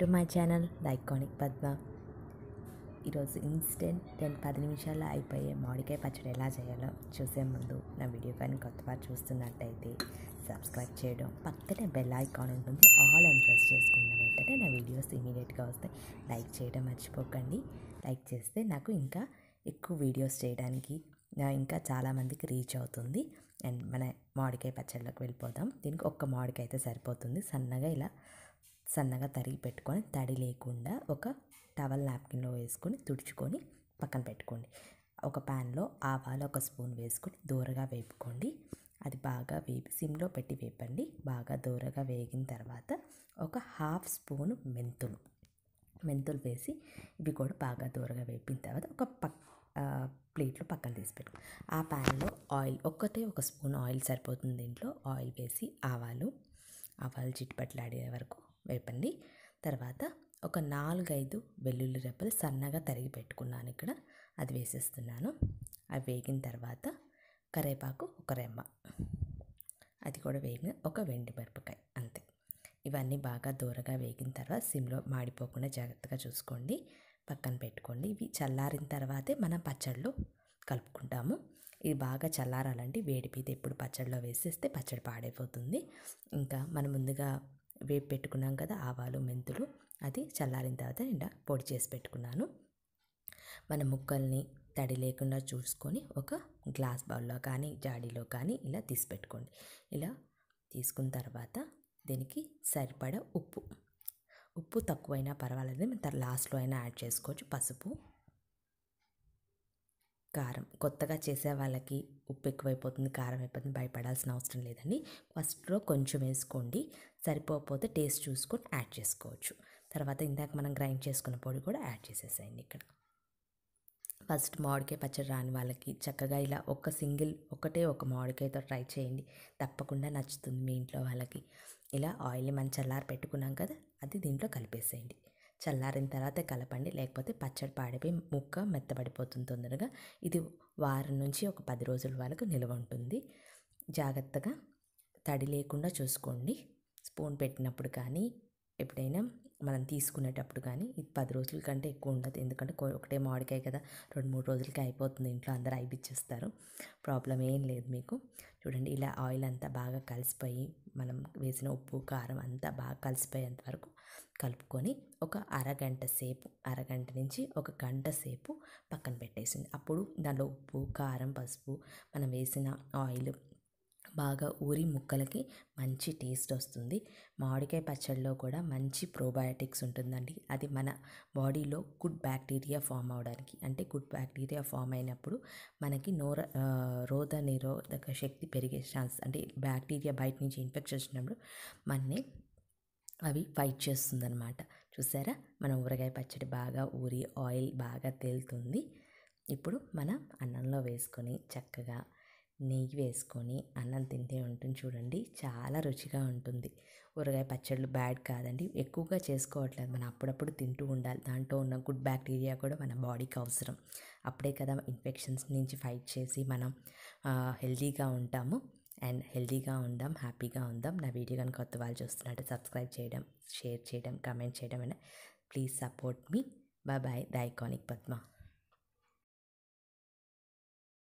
to my channel the iconic Padma ఈరోజు instant ten పది నిమిషాల్లో అయిపోయే మామిడికాయ పచ్చడి ఎలా చేయాలో చూసే ముందు నా వీడియో కానీ కొత్త వారు చూస్తున్నట్టయితే సబ్స్క్రైబ్ చేయడం పక్కనే బెల్ ఐకాన్ ఉంటుంది ఆల్ అని ప్రెస్ చేసుకున్న వెంటనే నా వీడియోస్ ఇమీడియట్గా వస్తాయి లైక్ చేయడం మర్చిపోకండి లైక్ చేస్తే నాకు ఇంకా ఎక్కువ వీడియోస్ చేయడానికి నా ఇంకా చాలామందికి రీచ్ అవుతుంది అండ్ మన మామిడికాయ పచ్చడిలోకి వెళ్ళిపోదాం దీనికి ఒక్క మామిడికాయ అయితే సరిపోతుంది సన్నగా ఇలా సన్నగా తరిగి పెట్టుకొని తడి లేకుండా ఒక టవల్ నాప్కిన్లో వేసుకొని తుడుచుకొని పక్కన పెట్టుకోండి ఒక ప్యాన్లో ఆవాలు ఒక స్పూన్ వేసుకొని దూరగా వేపుకోండి అది బాగా వేపి సిమ్లో పెట్టి వేపండి బాగా దూరగా వేగిన తర్వాత ఒక హాఫ్ స్పూన్ మెంతులు మెంతులు వేసి ఇవి కూడా బాగా దూరగా వేపిన తర్వాత ఒక పక్ ప్లేట్లో పక్కన తీసి పెట్టు ఆ ప్యాన్లో ఆయిల్ ఒక్కటే ఒక స్పూన్ ఆయిల్ సరిపోతుంది దీంట్లో ఆయిల్ వేసి ఆవాలు ఆవాలు చిట్టుపట్లాడే వరకు వేపండి తర్వాత ఒక నాలుగైదు వెల్లుల్లి రెప్పలు సన్నగా తరిగి పెట్టుకున్నాను ఇక్కడ అది వేసేస్తున్నాను అవి వేగిన తర్వాత కరేపాకు ఒక రెమ్మ అది కూడా వేగిన ఒక వెండి మిరపకాయ అంతే ఇవన్నీ బాగా దూరగా వేగిన తర్వాత సిమ్లో మాడిపోకుండా జాగ్రత్తగా చూసుకోండి పక్కన పెట్టుకోండి ఇవి చల్లారిన తర్వాతే మనం పచ్చడిలో కలుపుకుంటాము ఇది బాగా చల్లారాలంటే వేడి మీద ఎప్పుడు పచ్చడిలో వేసేస్తే పచ్చడి పాడైపోతుంది ఇంకా మనం ముందుగా వేపు పెట్టుకున్నాం కదా ఆవాలు మెంతులు అది చల్లారిన తర్వాత ఇలా పొడి చేసి పెట్టుకున్నాను మన ముక్కల్ని తడి లేకుండా చూసుకొని ఒక గ్లాస్ బౌల్లో కానీ జాడీలో కానీ ఇలా తీసి పెట్టుకోండి ఇలా తీసుకున్న తర్వాత దీనికి సరిపడా ఉప్పు ఉప్పు తక్కువైనా పర్వాలేదు మనం లాస్ట్లో అయినా యాడ్ చేసుకోవచ్చు పసుపు కారం కొత్తగా చేసే వాళ్ళకి ఉప్పు ఎక్కువైపోతుంది కారం అయిపోతుంది భయపడాల్సిన అవసరం లేదండి ఫస్ట్లో కొంచెం వేసుకోండి సరిపోకపోతే టేస్ట్ చూసుకొని యాడ్ చేసుకోవచ్చు తర్వాత ఇందాక మనం గ్రైండ్ చేసుకున్న పొడి కూడా యాడ్ చేసేసేయండి ఇక్కడ ఫస్ట్ మామిడికాయ పచ్చడి రాని వాళ్ళకి చక్కగా ఇలా ఒక సింగిల్ ఒకటే ఒక మామిడికాయతో ట్రై చేయండి తప్పకుండా నచ్చుతుంది మీ ఇంట్లో వాళ్ళకి ఇలా ఆయిల్ మనం చల్లారి పెట్టుకున్నాం కదా అది దీంట్లో కలిపేసేయండి చల్లారిన తర్వాత కలపండి లేకపోతే పచ్చడి పాడిపోయి ముక్క మెత్తబడిపోతుంది తొందరగా ఇది వారం నుంచి ఒక పది రోజుల వరకు నిల్వ ఉంటుంది జాగ్రత్తగా తడి లేకుండా చూసుకోండి స్పూన్ పెట్టినప్పుడు కానీ ఎప్పుడైనా మనం తీసుకునేటప్పుడు కానీ ఇది పది రోజుల కంటే ఎక్కువ ఉండదు ఎందుకంటే ఒకటే మామిడికాయ కదా రెండు మూడు రోజులకి అయిపోతుంది ఇంట్లో అందరూ అయిపిచ్చేస్తారు ప్రాబ్లం ఏం లేదు మీకు చూడండి ఇలా ఆయిల్ అంతా బాగా కలిసిపోయి మనం వేసిన ఉప్పు కారం అంతా బాగా కలిసిపోయేంత వరకు కలుపుకొని ఒక అరగంట సేపు అరగంట నుంచి ఒక గంట సేపు పక్కన పెట్టేసింది అప్పుడు దానిలో ఉప్పు కారం పసుపు మనం వేసిన ఆయిల్ బాగా ఊరి ముక్కలకి మంచి టేస్ట్ వస్తుంది మామిడికాయ పచ్చడిలో కూడా మంచి ప్రోబయాటిక్స్ ఉంటుందండి అది మన బాడీలో గుడ్ బ్యాక్టీరియా ఫామ్ అవడానికి అంటే గుడ్ బ్యాక్టీరియా ఫామ్ అయినప్పుడు మనకి నోర రోధ నిరోధక శక్తి పెరిగే ఛాన్స్ అంటే బ్యాక్టీరియా బయట నుంచి ఇన్ఫెక్షన్ వచ్చినప్పుడు మనని అవి ఫైట్ చేస్తుందన్నమాట చూసారా మన ఊరగాయ పచ్చడి బాగా ఊరి ఆయిల్ బాగా తేలుతుంది ఇప్పుడు మనం అన్నంలో వేసుకొని చక్కగా నెయ్యి వేసుకొని అన్నం తింటే ఉంటుంది చూడండి చాలా రుచిగా ఉంటుంది ఊరగాయ పచ్చళ్ళు బ్యాడ్ కాదండి ఎక్కువగా చేసుకోవట్లేదు మనం అప్పుడప్పుడు తింటూ ఉండాలి దాంట్లో ఉన్న గుడ్ బ్యాక్టీరియా కూడా మన బాడీకి అవసరం అప్పుడే కదా ఇన్ఫెక్షన్స్ నుంచి ఫైట్ చేసి మనం హెల్తీగా ఉంటాము అండ్ హెల్తీగా ఉందాం హ్యాపీగా ఉందాం నా వీడియో కనుక కొత్త వాళ్ళు చూస్తున్నట్టు సబ్స్క్రైబ్ చేయడం షేర్ చేయడం కమెంట్ చేయడం and please support me bye bye the iconic Padma